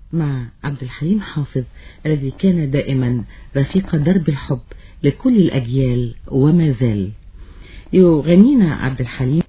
مع عبد الحليم حافظ الذي كان دائما رفيق درب الحب لكل الأجيال وما زال يغنينا عبد الحليم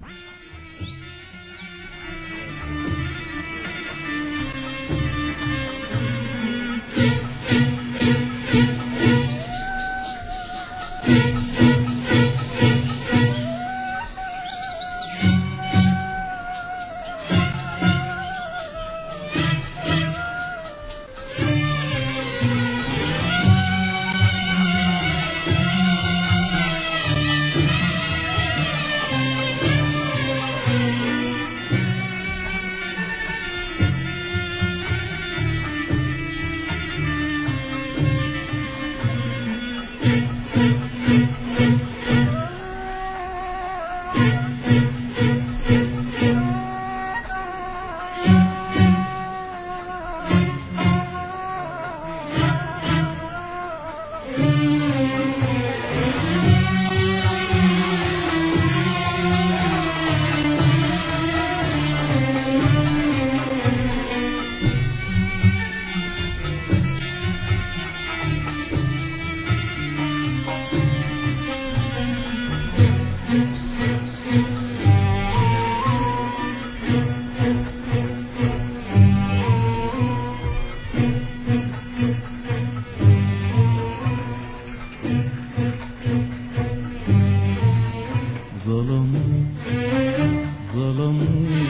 ظلموا ظلموا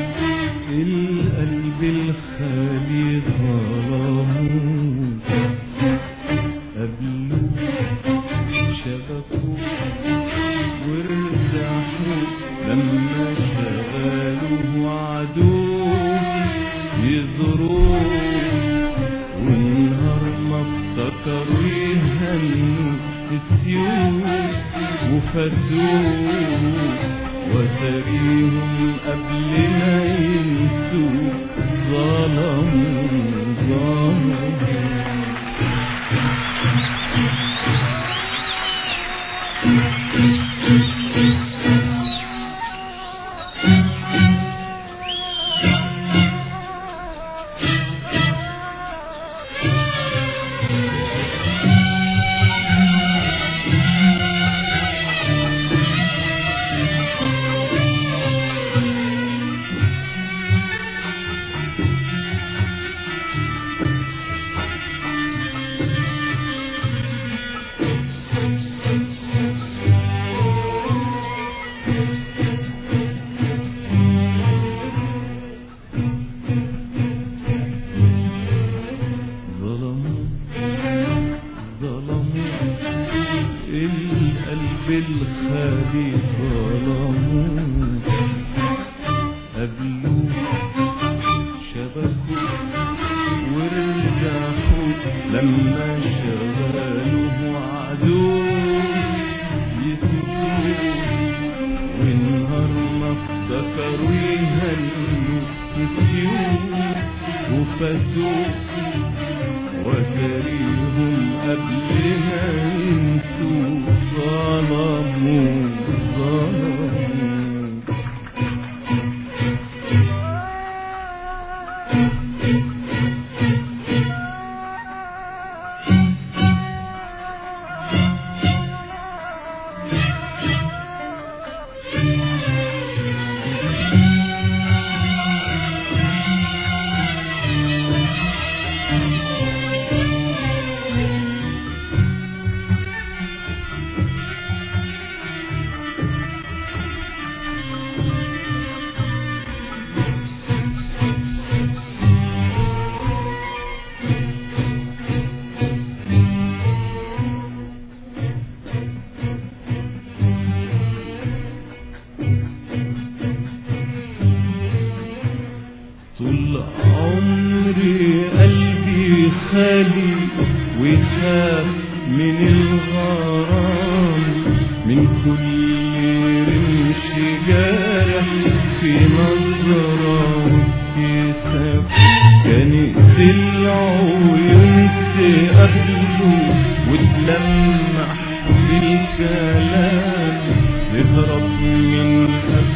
القلب الخالي ظلموا قبلوا شبكوا وارتاحوا لما شغلوا وعدوا يزروه والنهار ما افتكروا يهنوا السيوف وفتوه وتريهم قبل ما ينسوا ظلموا ظلموا ظلموا ظلموا القلب الخالي ظلموا قبلوا شبكوا وارتاحوا لما شغلوا وعدوا يسيبوا والنهار ما افتكروا يهنوا نسيوه وفاتوا وتريهم قبل ما ينسوا ظلموا ظلموا طول عمري قلبي خالي ويخاف من الغرام من كل رمش جارح في نظرة كساب كان يقتل عيونت قبله وتلمح بالكلام نهرب من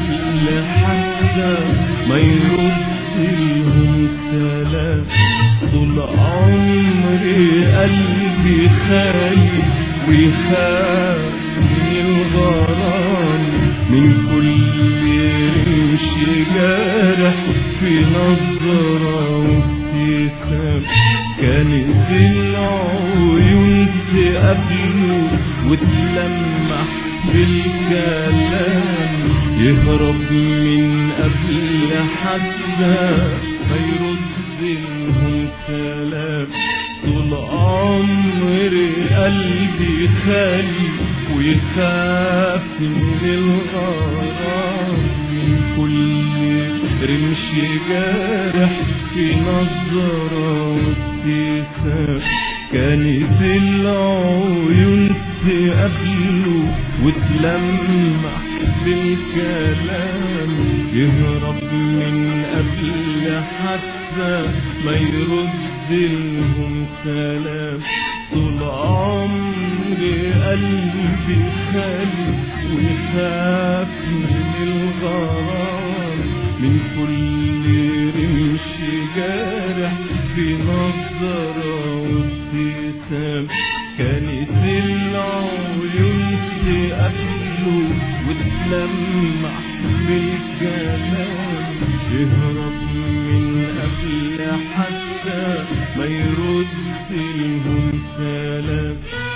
قبل حتى ما يرد لهم سلام طول عمري قلبي خالي ويخاف من الغرام من كل رمش جارح في نظرة وابتسام كانت العيون تقابله وتلمح بالكلام يهرب من قبل حتى ما يرد لهم سلام طول عمري قلبي خالي ويخاف من الغرام من كل رمش جارح في نظرة وابتسام كانت العيون تقابله وتلمح بالكلام يهرب من قبل حتى ما يرد لهم سلام طول عمري قلبي خالي ويخاف من الغرام من كل رمش جارح في نظرة وابتسام كانت العيون تقابله وتلمح بالكلام يهرب من قبل حتى ما يرد لهم سلام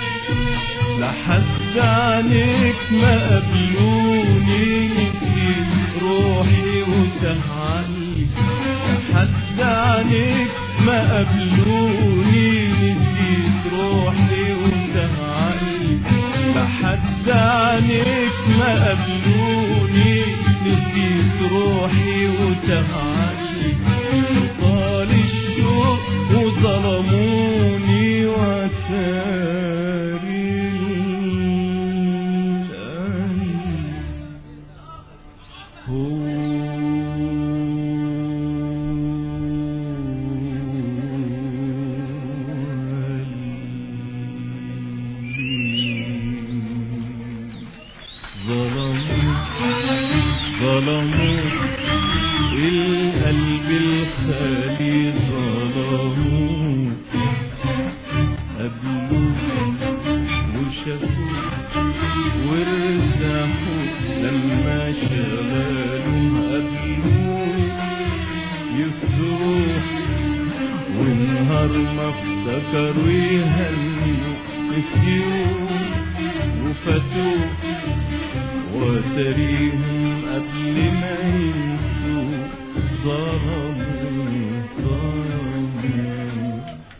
لحد عليك ما قبلوني نسيت روحي وتهعلي لحد عليك ما قبلوني نسيت روحي وتهعلي لحد عليك ما قبلوني نسيت روحي وتهعلي طال الشوق وظلموني وساري ظلموا ظلموا القلب الخالي ظلموا قبلوا وشافوا وارتاحوا لما شغلوا قبلوا يفضلوا والنهار ما افتكروا يهنوا نسيوا وفاتوا وتريهم قبل ما ينسوا ظلموا ظلموا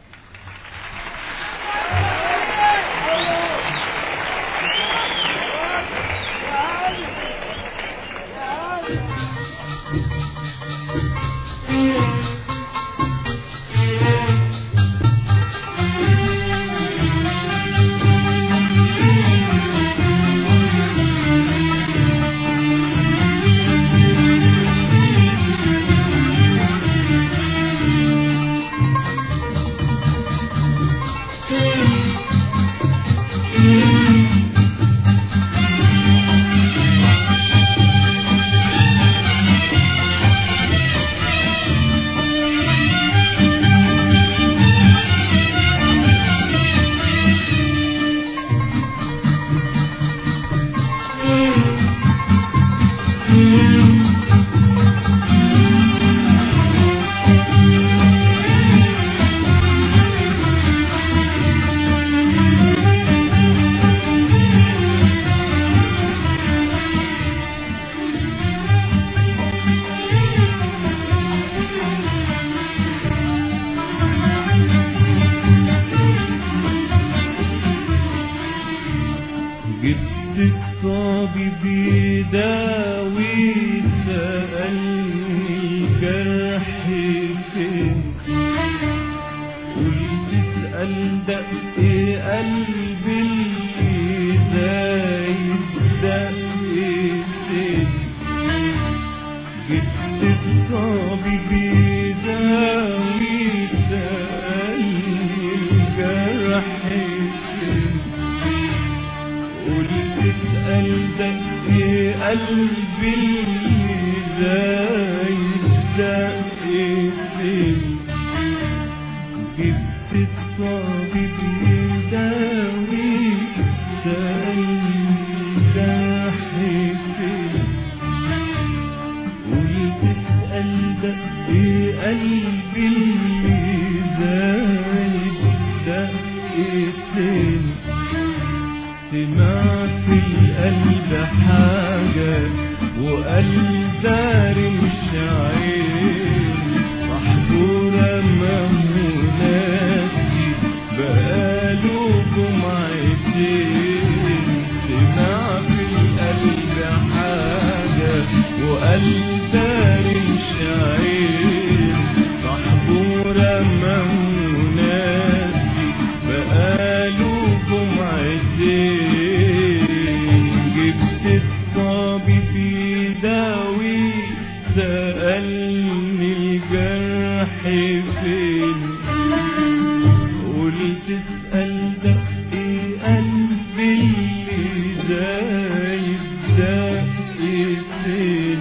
جبت الطبيب يداوي سألني الجرح فين قلت اسأل دق قلبي اللي زايد دق فين جبت الطبيب يداوي سألني الجرح فين قلت اسأل دق قلبي اللي زايد دق فين دق قلبي اللي زايد دقتين سمع في القلب حاجة وقلب داري مش عين محضورة مهوناتي بقاله جمعتين سمع في القلب حاجة وقلب داري مش عين محضورة مهوناتي بقاله جمعتين جبت الطبيب يداوي سألني الجرح فين قلت اسأل دق قلبي اللي زايد دقتين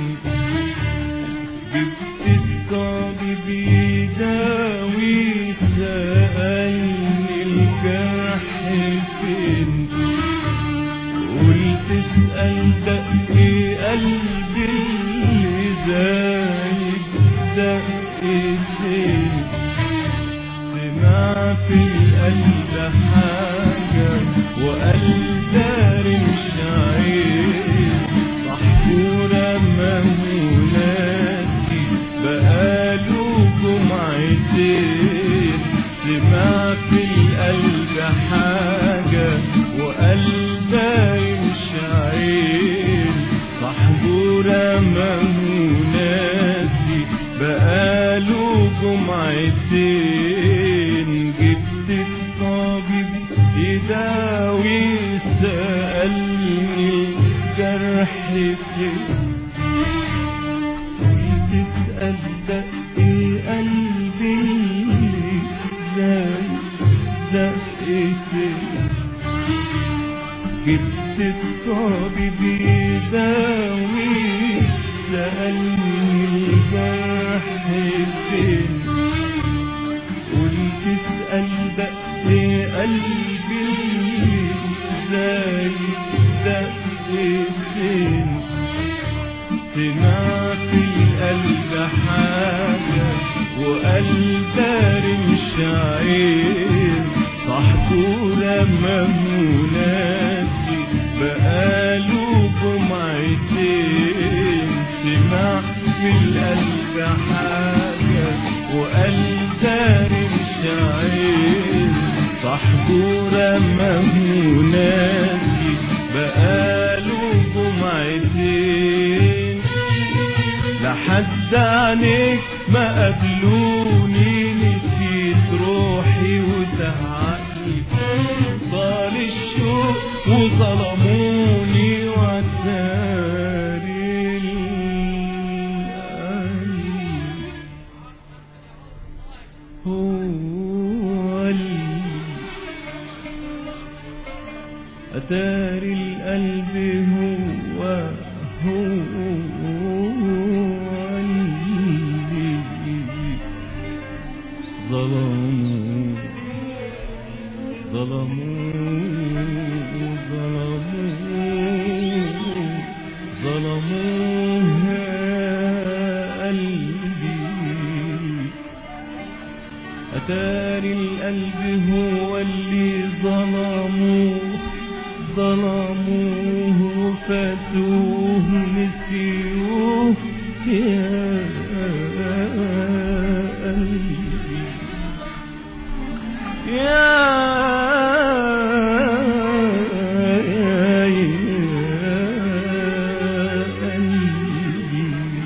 جبت الطبيب يداوي سألني الجرح فين قلت اسأل دق قلبي اللي زايد دقتين سمع في القلب حاجة وقلب داري مش عين محفورة مهوناتي بقاله جمعتين سمع في القلب حاجة وقلب داري مش عين محفورة مهوناتي بقاله جمعتين جبت الطبيب يداوي سألني الجرح فين تسأل دق قلبي اللي زي دقتين جبت الطبيب يداوي سألني الجرح فين قلت اسأل دق قلبي ازاي دقتين سمع في القلب حاجة وقلب داري مش عين صحبورة مهوناتي بقاله جمعتين سمع في القلب حاجة وقلب داري مش عين صحبورة مهوناتي بقاله جمعتين لحد عنيك ما قبلوني نسيت روحي وزعقلي طال الشوق وظلموني وعتاري القلب هو اللي أتاري القلب هو هو اللي ظلموا ظلموا ظلموا ظلموها قلبي أتاري القلب هو اللي ظلموه ظلموه فاتوه نسيوه يا قلبي يا قلبي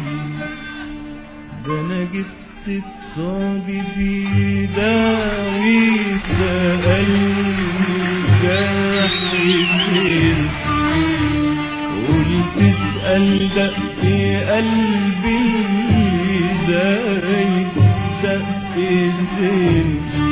ده انا جبت الطبيب يداوي سألني جرح فين قلت اسأل دق قلبي ازاي دق زين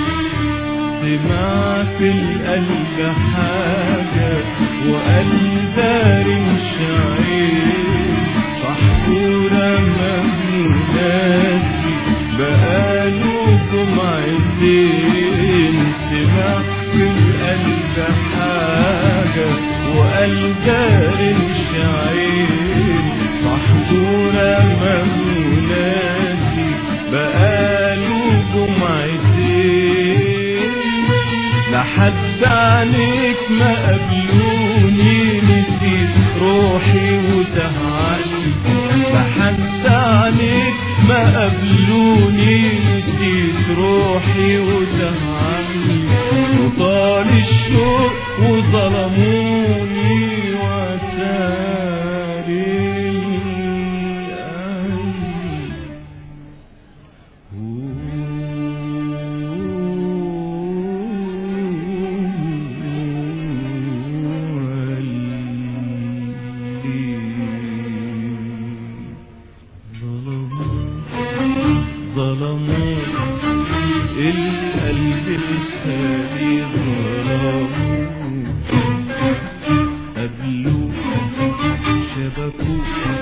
سمع في القلب حاجة وقلب داري مش عين محفورة مهموماتي بقاله جمعتين سمع في القلب حاجة وقلب داري مش عين محفورة مهموماتي لحد عنيك ما قبلوني نسيت روحي وتهعلي لحد عنيك ما قبلوني نسيت روحي وتهعلي وطال الشوق وظلموني وتاري ظلموا القلب الخالي ظلموا قبلوا شبكوا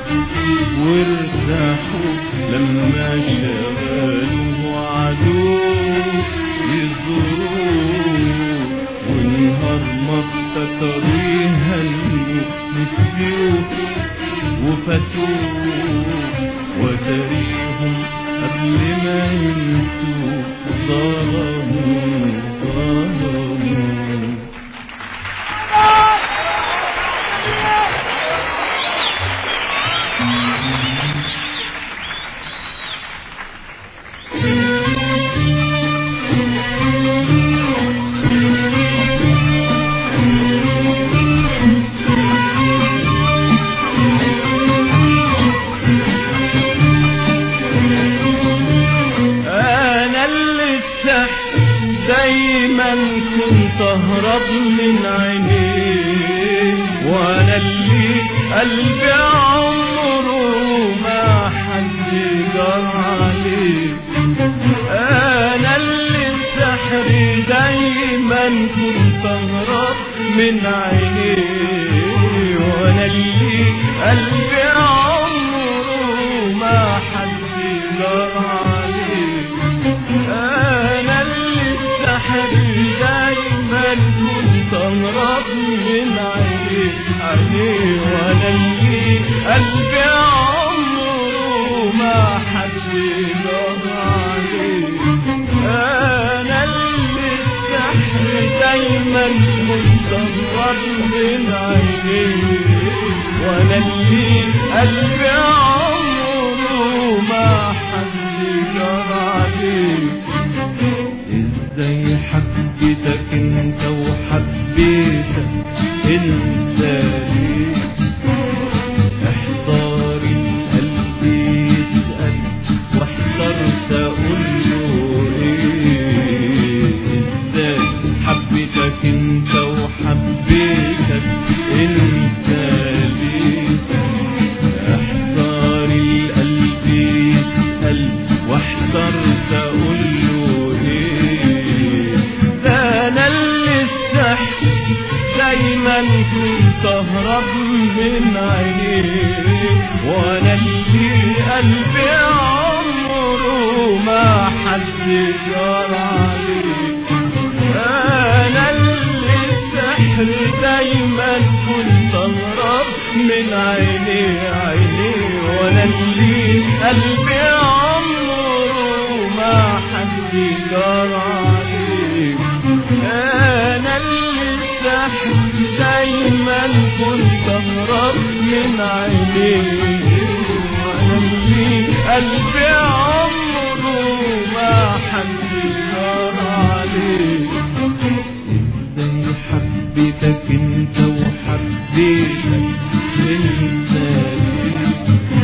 وارتاحوا لما شغلوا وعدوا يزوروا ونهار ما افتكروا يهنوا نسيوا وفتوا وتريهم قبل ما ينسوا ظلموا ظلموا انا اللي السحر دايما كنت اهرب من عينيه وانا اللي قلبي عمره ما حد جرى عليه انا اللي السحر دايما كنت اهرب من عينيه وانا اللي قلبي عمره ما حد جرى عليه انا اللي السحر دايما كنت اهرب من عينيه عليه وانا اللي قلبي عمره ما حد جرى عليه انا اللي السحر دايما كنت اهرب من عينيه وانا اللي قلبي عمره ما حد جرى عليه ازاي حبيتك انت وحبيتك انت ليه احضار القلب يسأل واحترت اقول له ايه ازاي حبيتك انت وحبيتك انت ليه احضار القلب يسأل واحترت اقول له ايه ده انا اللي السحر دايما كنت اهرب من عينيه وانا اللي قلبي عمره ما حد جرى عليه انا اللي السحر دايما كنت اهرب من عيني عيني وانا اللي قلبي عمره ما حد جرى عليه انا اللي السحر دايما كنت اهرب من عيني وانا اللي قلبي عمره ما حد جرى عليه ازاي حبيتك انت وحبيتك انت ليه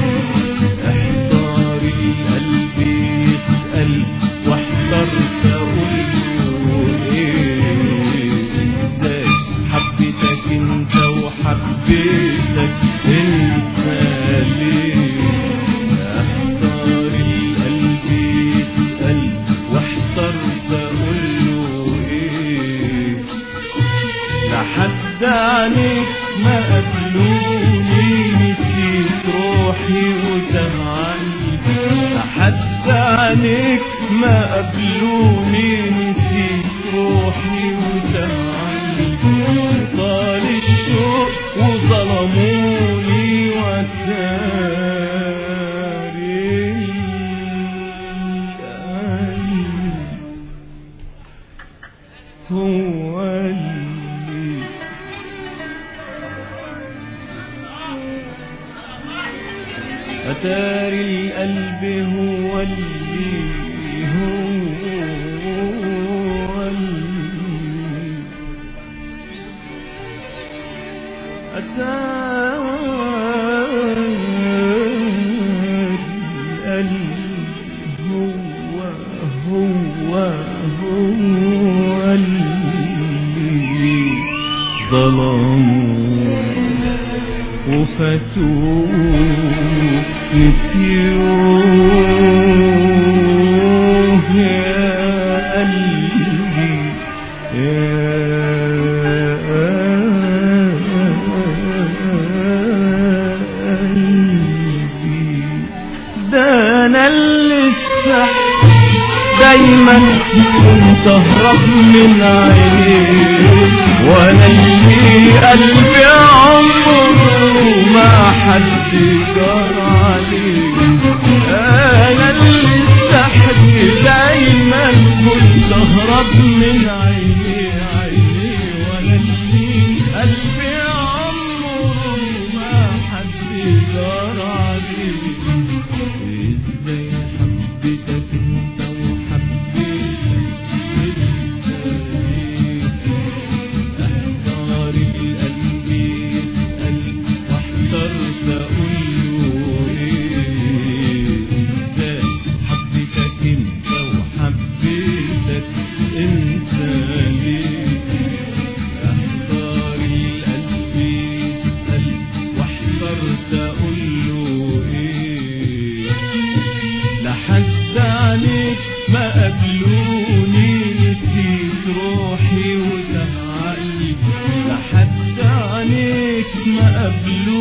احضار القلب يسأل واحترت اقول له ايه ازاي حبيتك انت وحبيتك انت ليه احضار القلب يسأل واحترت اقول له ايه لحد عنيك ما قبلوني نسيت روحي وتهعلي لحد عنيك ما قبلوني نسيت روحي وتهعلي طال الشوق وظلموني وتاري هو قلبي هو اللي هو اللي أتى القلب هو هو هو اللي ظلموا وفتوه نسيوه يا قلبي يا قلبي ده انا اللي السحر دايما كنت اهرب من عينيه وانا اللي قلبي عمره ما حد جرى عليه انا اللي السحر دايما كنت اهرب من عينيه عينيه وانا اللي قلبي عمره ما حد جرى عليه ازاي حبيتك انت وحبيتك احتار القلب قلب واحترت اقول له ايه ازاي حبيتك انت وحبيتك انت ليه احتار القلب قلب واحترت اقول له ايه لحد عليك ما قبلوني نسيت روحي وتعالي لحد عليك ما قبلوني